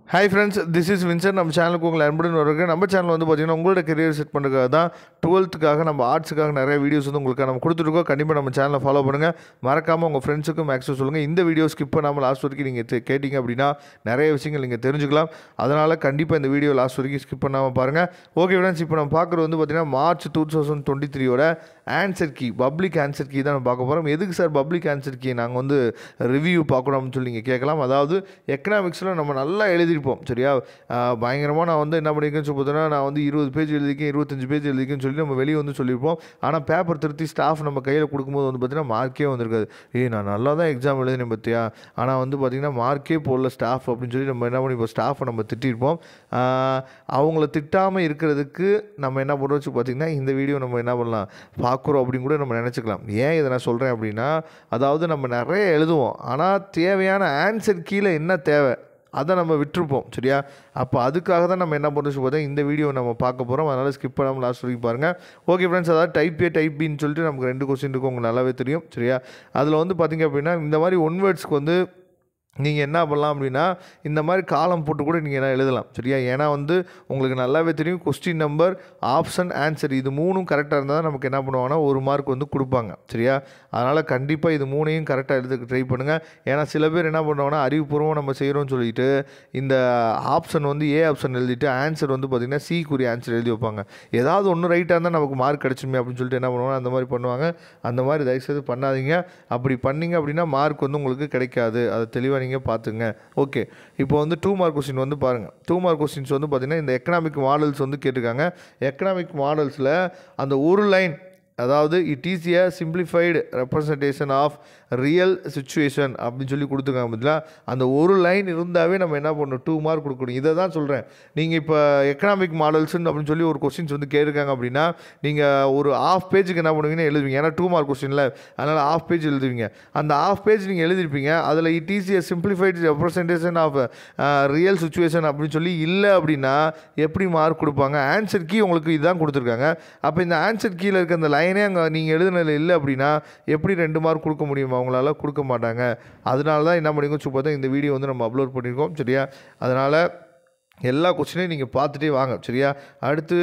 hi friends this is Vinson நம்ம சேனலுக்கு உங்களை அன்புடன் வருங்க நம்ம சேனல் வந்து பார்த்தீங்கன்னா உங்களோட கெரியர் செட் பண்ணுறதுக்காக தான் டுவெல்த்துக்காக நம்ம ஆர்ட்ஸுக்காக நிறைய வீடியோஸ் வந்து உங்களுக்கு நம்ம கொடுத்துருக்கோம் கண்டிப்பாக நம்ம சேனலை ஃபாலோ பண்ணுங்கள் மறக்காமல் உங்கள் ஃப்ரெண்ட்ஸுக்கும் மேக்ஸும் சொல்லுங்கள் இந்த வீடியோ ஸ்கிப் பண்ணாமல் லாஸ்ட் வரைக்கும் நீங்கள் தெ- கேட்டிங்க அப்படின்னா நிறைய விஷயங்கள் நீங்கள் தெரிஞ்சுக்கலாம் அதனால் கண்டிப்பாக இந்த வீடியோ லாஸ்ட் வரைக்கும் ஸ்கிப் பண்ணாமல் பாருங்கள் ஓகே ஃப்ரெண்ட்ஸ் இப்போ நம்ம பார்க்குறது வந்து பார்த்தீங்கன்னா மார்ச் டூ தௌசண்ட் டுவெண்ட்டி த்ரீயோட answer key public answer key தான் நம்ம பார்க்க போகிறோம் எதுக்கு சார் பப்ளிக் ஆன்சர் கீ நாங்கள் வந்து ரிவ்யூ பார்க்கணும்னு சொல்லி நீங்கள் கேட்கலாம் அதாவது எக்கனாமிக்ஸில் நம்ம நல்லா எழுதியிருப்போம் சரியா பயங்கரமாக நான் வந்து என்ன பண்ணியிருக்கேன்னு சொல்லி பார்த்தோன்னா நான் வந்து இருபது பேஜ் எழுதிக்கேன் இருபத்தஞ்சு பேஜ் எழுதிக்கேன்னு சொல்லி நம்ம வெளியே வந்து சொல்லியிருப்போம் ஆனால் பேப்பர் திருத்தி ஸ்டாஃப் நம்ம கையில் கொடுக்கும்போது வந்து பார்த்தீங்கன்னா மார்க்கே வந்திருக்காது ஏய் நான் நல்லா தான் எக்ஸாம் எழுதினேன் பார்த்தியா ஆனால் வந்து பார்த்திங்கன்னா மார்க்கே போடல ஸ்டாஃப் அப்படின்னு சொல்லி நம்ம என்ன பண்ணிப்போம் ஸ்டாஃபை நம்ம திட்டிருப்போம் ஆஹ் அவங்கள திட்டாமல் இருக்கிறதுக்கு நம்ம என்ன பண்ணுறோம் வச்சு பார்த்திங்கன்னா இந்த வீடியோ நம்ம என்ன பண்ணலாம் பார்க்குறோம் அப்படின்னு கூட நம்ம நினச்சிக்கலாம் ஏன் இதை நான் சொல்கிறேன் அப்படின்னா அதாவது நம்ம நிறைய எழுதுவோம் ஆனால் தேவையான ஆன்சர் கீழே என்ன தேவை அதை நம்ம விட்டுருப்போம் சரியா அப்போ அதுக்காக தான் நம்ம என்ன பண்ணுறோம் பார்த்தா இந்த வீடியோ நம்ம பார்க்க போகிறோம் அதனால் ஸ்கிப் பண்ணாமல் லாஸ்ட் வரைக்கும் பாருங்கள் ஓகே ஃப்ரெண்ட்ஸ் அதாவது டைப் ஏ டைப் பின்னு சொல்லிட்டு நமக்கு ரெண்டு கொஸ்டின் இருக்கும் உங்களுக்கு நல்லாவே தெரியும் சரியா அதில் வந்து பார்த்திங்க அப்படின்னா இந்த மாதிரி ஒன் வேர்ட்ஸ்க்கு வந்து நீங்கள் என்ன பண்ணலாம் அப்படின்னா இந்த மாதிரி காலம் போட்டு கூட நீங்கள் என்ன எழுதலாம் சரியா ஏன்னா வந்து உங்களுக்கு நல்லாவே தெரியும் கொஸ்டின் நம்பர் ஆப்ஷன் ஆன்சர் இது மூணும் கரெக்டாக இருந்தால் தான் நமக்கு என்ன பண்ணுவாங்கன்னா ஒரு மார்க் வந்து கொடுப்பாங்க சரியா அதனால் கண்டிப்பாக இது மூணையும் கரெக்டாக எழுதுக்கு ட்ரை பண்ணுங்கள் ஏன்னா சில பேர் என்ன பண்ணுவாங்கன்னா அறிவுபூர்வம் நம்ம செய்கிறோம்னு சொல்லிட்டு இந்த ஆப்ஷன் வந்து ஏ ஆப்ஷன் எழுதிட்டு ஆன்சர் வந்து பார்த்திங்கன்னா சி குறி ஆன்சர் எழுதி வைப்பாங்க ஏதாவது ஒன்று ரைட்டாக இருந்தால் நமக்கு மார்க் கிடச்சுமே அப்படின்னு சொல்லிட்டு என்ன பண்ணுவாங்க அந்த மாதிரி பண்ணுவாங்க அந்த மாதிரி தயவுசெய்து பண்ணாதீங்க அப்படி பண்ணீங்க அப்படின்னா மார்க் வந்து உங்களுக்கு கிடைக்காது அதை தெளிவாக நீங்கள் பார்த்துங்க ஓகே இப்போ வந்து டூ மார்க் கொஸ்டின் வந்து பாருங்கள் டூ மார்க் கொஸ்டின்ஸ் வந்து பார்த்திங்கன்னா இந்த எக்கனாமிக் மாடல்ஸ் வந்து கேட்டிருக்காங்க எக்கனாமிக் மாடல்ஸில் அந்த ஒரு லைன் அதாவது it is a simplified representation of real situation அப்படின்னு சொல்லி கொடுத்துருக்காங்க பார்த்தீங்களா அந்த ஒரு லைன் இருந்தாவே நம்ம என்ன பண்ணணும் டூ மார்க் கொடுக்கணும் இதை தான் சொல்கிறேன் நீங்கள் இப்போ எக்கனாமிக் மாடல்ஸ்னு அப்படின்னு சொல்லி ஒரு கொஸ்டின்ஸ் வந்து கேட்டிருக்காங்க அப்படின்னா நீங்கள் ஒரு ஆஃப் பேஜுக்கு என்ன பண்ணுவீங்கன்னா எழுதுவீங்க ஏன்னா டூ மார்க் கொஸ்டினில் அதனால் ஆஃப் பேஜ் எழுதுவீங்க அந்த ஆஃப் பேஜ் நீங்கள் எழுதிருப்பீங்க அதில் it is a simplified representation of real situation அப்படின்னு சொல்லி இல்லை அப்படின்னா எப்படி மார்க் கொடுப்பாங்க ஆன்சர் கீ உங்களுக்கு இதுதான் கொடுத்துருக்காங்க அப்போ இந்த ஆன்சர் கீழே இருக்க அந்த லைனே அங்கே நீங்கள் எழுதுனதில் இல்லை அப்படின்னா எப்படி ரெண்டு மார்க் கொடுக்க முடியும் அவங்களால கொடுக்க மாட்டாங்க அதனால தான் என்ன பண்ணிங்க சொல்லி பார்த்தா இந்த வீடியோ வந்து நம்ம அப்லோட் பண்ணியிருக்கோம் சரியா அதனால் எல்லா கொஸ்டினையும் நீங்கள் பார்த்துட்டே வாங்க சரியா அடுத்து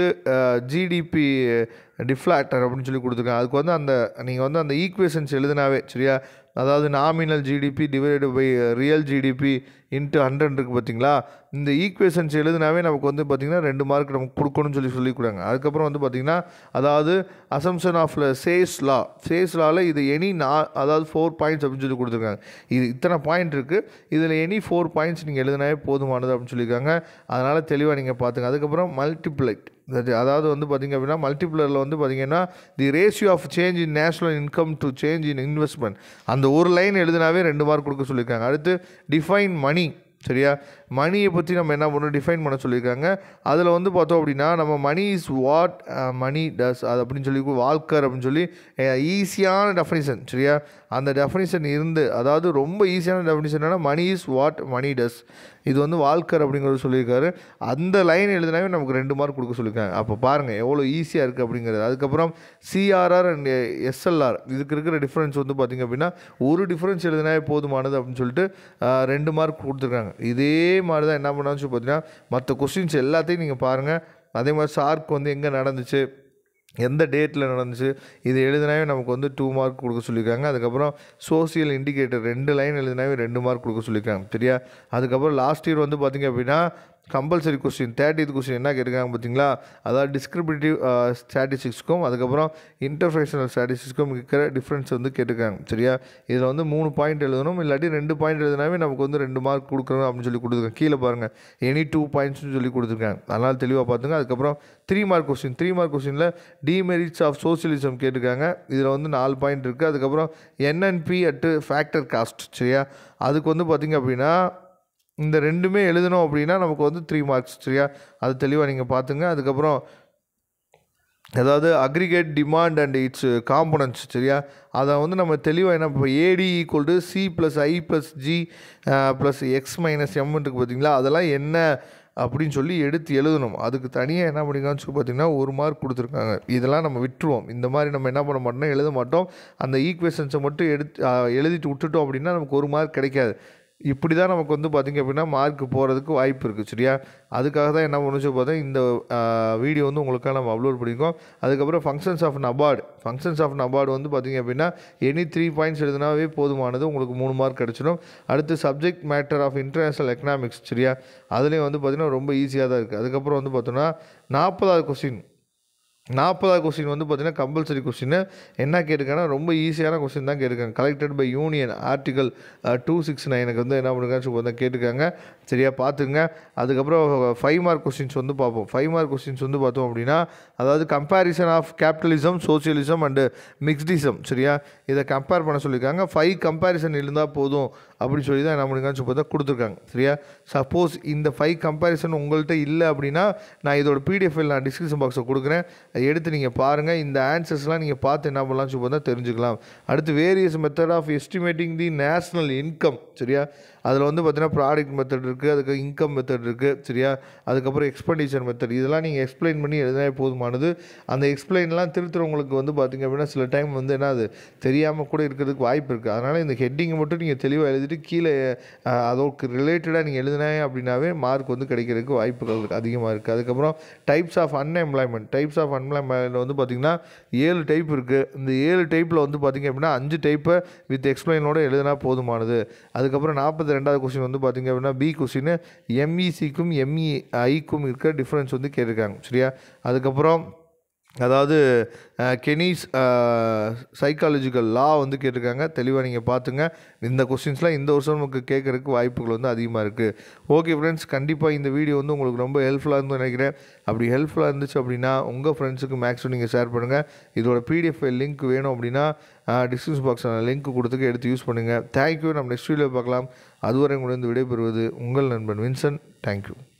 ஜிடிபி டிஃப்ளாக்டர் அப்படின்னு சொல்லி கொடுத்துருக்காங்க அதுக்கு வந்து அந்த நீங்கள் வந்து அந்த ஈக்குவேஷன்ஸ் எழுதினாவே சரியா அதாவது nominal GDP divide by real GDP into hundred இருக்குது பார்த்தீங்களா இந்த ஈக்குவேஷன்ஸ் எழுதினாவே நமக்கு வந்து பார்த்திங்கன்னா ரெண்டு மார்க் நமக்கு கொடுக்கணும்னு சொல்லி சொல்லி கொடுங்க அதுக்கப்புறம் வந்து பார்த்திங்கன்னா அதாவது assumption of Say's law Say's லாவில் இது எனி நா அதாவது ஃபோர் பாயிண்ட்ஸ் அப்படின்னு சொல்லி கொடுத்துருக்காங்க இது இத்தனை பாயிண்ட் இருக்குது இதில் எனி ஃபோர் பாயிண்ட்ஸ் நீங்கள் எழுதினாவே போதுமானது அப்படின்னு சொல்லியிருக்காங்க அதனால் தெளிவாக நீங்கள் பார்த்துங்க அதுக்கப்புறம் மல்டிப்ளைட் அதாவது வந்து பார்த்திங்க அப்படின்னா மல்டிப்ளரில் வந்து பார்த்திங்கன்னா the ratio of change in national income to change in investment அந்த ஒரு லைன் எழுதினாவே ரெண்டு மார்க் கொடுக்க சொல்லியிருக்காங்க அடுத்து டிஃபைன் மணி சரியா மணியை பற்றி நம்ம என்ன பண்ணணும் டிஃபைன் பண்ண சொல்லியிருக்காங்க அதில் வந்து பார்த்தோம் அப்படின்னா நம்ம மணி இஸ் வாட் மணி டஸ் அது அப்படின்னு சொல்லி வால்கர் அப்படின்னு சொல்லி ஈஸியான டெஃபனிஷன் சரியா அந்த டெஃபனிஷன் இருந்து அதாவது ரொம்ப ஈஸியான டெஃபனிஷன் என்னன்னா மணி இஸ் வாட் மணி டஸ் இது வந்து வால்கர் அப்படிங்கிறது சொல்லியிருக்காரு அந்த லைன் எழுதினாவே நமக்கு ரெண்டு மார்க் கொடுக்க சொல்லியிருக்காங்க அப்போ பாருங்கள் எவ்வளோ ஈஸியாக இருக்குது அப்படிங்கிறது அதுக்கப்புறம் சிஆர்ஆர் அண்ட் எஸ்எல்ஆர் இதுக்கு இருக்கிற டிஃப்ரென்ஸ் வந்து பார்த்திங்க அப்படின்னா ஒரு டிஃப்ரென்ஸ் எழுதினாவே போதுமானது அப்படின்னு சொல்லிட்டு ஆஹ், ரெண்டு மார்க் கொடுத்துருக்காங்க இதே மாதிரி தான் என்ன பண்ணான்னு சொல்லி பார்த்தீங்கன்னா மற்ற கொஸ்டின்ஸ் எல்லாத்தையும் நீங்கள் பாருங்கள் அதே மாதிரி ஷார்க் வந்து எங்கே நடந்துச்சு எந்த டேட்டில் நடந்துச்சு இது எழுதினாவே நமக்கு வந்து டூ மார்க் கொடுக்க சொல்லியிருக்காங்க அதுக்கப்புறம் சோசியல் இண்டிகேட்டர் ரெண்டு லைன் எழுதினாவே ரெண்டு மார்க் கொடுக்க சொல்லியிருக்காங்க சரியா அதுக்கப்புறம் லாஸ்ட் இயர் வந்து பார்த்திங்க அப்படின்னா கம்பல்சரி கொஸ்டின் தேர்ட்டித் கொஸ்டின் என்ன கேட்டிருக்காங்க பார்த்தீங்களா அதாவது டிஸ்கிரிப்டிவ் ஸ்டாட்டிஸ்டிக்ஸ்க்கும் அதுக்கப்புறம் இன்டர்ஃபேஷனல் ஸ்டாட்டிஸ்டிக்ஸ்க்கும் இருக்கிற டிஃப்ரென்ஸ் வந்து கேட்டிருக்காங்க சரியா இதில் வந்து மூணு பாயிண்ட் எழுதணும் இல்லாட்டி ரெண்டு பாயிண்ட் எழுதினாவே நமக்கு வந்து ரெண்டு மார்க் கொடுக்கணும் அப்படின்னு சொல்லி கொடுத்துருக்காங்க கீழே பாருங்கள் எனி டூ பாயிண்ட்ஸ்னு சொல்லி கொடுத்துருக்காங்க அதனால் தெளிவாக பார்த்துங்க அதுக்கப்புறம் three mark question three mark கொஸ்டினில் டிமெரிட்ஸ் ஆஃப் சோசியலிசம் கேட்டிருக்காங்க இதில் வந்து நாலு பாயிண்ட் இருக்குது அதுக்கப்புறம் என்என்பி அட்டு ஃபேக்டர் காஸ்ட் சரியா அதுக்கு வந்து பார்த்திங்க அப்படின்னா இந்த ரெண்டுமே எழுதணும் அப்படின்னா நமக்கு வந்து த்ரீ மார்க்ஸ் சரியா அது தெளிவாக நீங்கள் பார்த்துங்க அதுக்கப்புறம் அதாவது aggregate demand and its components சரியா அதை வந்து நம்ம தெளிவாக என்ன இப்போ AD equal to C plus I plus G plus X minus M இருக்குது பார்த்தீங்களா அதெல்லாம் என்ன அப்படின்னு சொல்லி எடுத்து எழுதணும் அதுக்கு தனியாக என்ன பண்ணிக்கலாம்னு சொல்லி பார்த்தீங்கன்னா ஒரு மார்க் கொடுத்துருக்காங்க இதெல்லாம் நம்ம விட்டுருவோம் இந்த மாதிரி நம்ம என்ன பண்ண மாட்டோம்னா எழுத மாட்டோம் அந்த ஈக்குவேஷன்ஸை மட்டும் எடுத்து ஆ, எழுதிட்டு விட்டுட்டோம் அப்படின்னா நமக்கு ஒரு மார்க் கிடைக்காது இப்படி தான் நமக்கு வந்து பார்த்திங்க அப்படின்னா மார்க் போகிறதுக்கு வாய்ப்பு இருக்குது சரியா அதுக்காக தான் என்ன பண்ணுச்சு பார்த்தா இந்த வீடியோ வந்து உங்களுக்காக நம்ம அப்லோட் பண்ணியிருக்கோம் அதுக்கப்புறம் functions of NABARD functions of NABARD வந்து பார்த்திங்க அப்படின்னா எனி த்ரீ பாயிண்ட்ஸ் எழுதினாவே போதுமானது உங்களுக்கு மூணு மார்க் கிடச்சிடும் அடுத்து subject matter of international economics சரியா அதுலேயும் வந்து பார்த்திங்கன்னா ரொம்ப ஈஸியாக தான் இருக்குது அதுக்கப்புறம் வந்து பார்த்தோன்னா நாற்பதாவது கொஸ்டின் நாற்பதாவது கொஸ்டின் வந்து பார்த்தீங்கன்னா கம்பல்சரி கொஸ்டின் என்ன கேட்டிருக்காங்கன்னா ரொம்ப ஈஸியான கொஸ்டின் தான் கேட்டிருக்காங்க collected by union article two six நைனுக்கு வந்து என்ன பண்ணுறாங்க வந்து கேட்டிருக்காங்க சரியா பார்த்துங்க அதுக்கப்புறம் ஃபைவ் மார்க் கொஸ்டின்ஸ் வந்து பார்ப்போம் ஃபைவ் மார்க் கொஸ்டின்ஸ் வந்து பார்த்தோம் அப்படின்னா அதாவது comparison of capitalism socialism and mixedism சரியா இதை கம்பேர் பண்ண சொல்லியிருக்காங்க ஃபைவ் கம்பேரிசன் இருந்தால் போதும் அப்படின்னு சொல்லி தான் என்ன பண்ணுறாங்கன்னு பார்த்தா கொடுத்துருக்காங்க சரியா சப்போஸ் இந்த ஃபைவ் கம்பேரிசன் உங்கள்கிட்ட இல்லை அப்படின்னா நான் இதோட பிடிஎஃப் நான் டிஸ்கிரிப்ஷன் பாக்ஸை கொடுக்குறேன் அதை எடுத்து நீங்கள் பாருங்கள் இந்த ஆன்சர்ஸ்லாம் நீங்கள் பார்த்து என்ன பண்ணலாம் சொல்லி பார்த்தா தெரிஞ்சுக்கலாம் அடுத்து various method of estimating the national income சரியா அதில் வந்து பார்த்தீங்கன்னா ப்ராடக்ட் மெத்தட் இருக்குது அதுக்கு இன்கம் மெத்தட் இருக்குது சரியா அதுக்கப்புறம் எக்ஸ்பெண்டிச்சர் மெத்தட் இதெல்லாம் நீங்கள் எக்ஸ்பிளைன் பண்ணி எழுதினா போதுமானது அந்த எக்ஸ்பிளைன்லாம் திருத்துறவங்களுக்கு வந்து பார்த்திங்க அப்படின்னா சில டைம் வந்து என்ன அது தெரியாமல் கூட இருக்கிறதுக்கு வாய்ப்பு இருக்குது அதனால் இந்த ஹெட்டிங்கை மட்டும் நீங்கள் தெளிவாக எழுதிட்டு கீழே அஹ், அதோக்கு ரிலேட்டடாக நீங்கள் எழுதினாங்க அப்படின்னாவே மார்க் வந்து கிடைக்கிறதுக்கு வாய்ப்புகள் அதிகமாக இருக்குது அதுக்கப்புறம் types of unemployment types of unemployment வந்து பார்த்திங்கன்னா ஏழு டைப் இருக்குது இந்த ஏழு டைப்பில் வந்து பார்த்திங்க அப்படின்னா அஞ்சு டைப்பை வித் எக்ஸ்பிளைனோட எழுதினா போதுமானது அதுக்கப்புறம் நாற்பத்தி ரெண்டாவது கொஸ்டின் வந்து பார்த்திங்க அப்படின்னா பி கொஸ்டின் எம்இசிக்கும் எம்இஐக்கும் இருக்க டிஃப்ரென்ஸ் வந்து கேட்டிருக்காங்க சரியா அதுக்கப்புறம் அதாவது கெனிஸ் சைக்காலஜிக்கல் லா வந்து கேட்டிருக்காங்க தெளிவாக நீங்கள் பார்த்துங்க இந்த கொஸ்டின்ஸ்லாம் இந்த வருஷம் நமக்கு கேட்குறதுக்கு வாய்ப்புகள் வந்து அதிகமாக இருக்குது ஓகே ஃப்ரெண்ட்ஸ் கண்டிப்பாக இந்த வீடியோ வந்து உங்களுக்கு ரொம்ப ஹெல்ப்ஃபுல்லாக இருந்து நினைக்கிறேன் அப்படி ஹெல்ப்ஃபுல்லாக இருந்துச்சு அப்படின்னா உங்கள் ஃப்ரெண்ட்ஸுக்கு மேக்ஸிமம் நீங்கள் ஷேர் பண்ணுங்கள் இதோட பிடிஎஃப் லிங்க் வேணும் அப்படின்னா டிஸ்கிரிப்ஷன் பாக்ஸில் லிங்க் கொடுத்துக்க எடுத்து யூஸ் பண்ணுங்கள் தேங்க்யூ நம்ம நெக்ஸ்ட் வீடியோ பார்க்கலாம் அதுவரை உங்களிடம் விடைபெறுவது உங்கள் நண்பன் வின்சன் தேங்க்யூ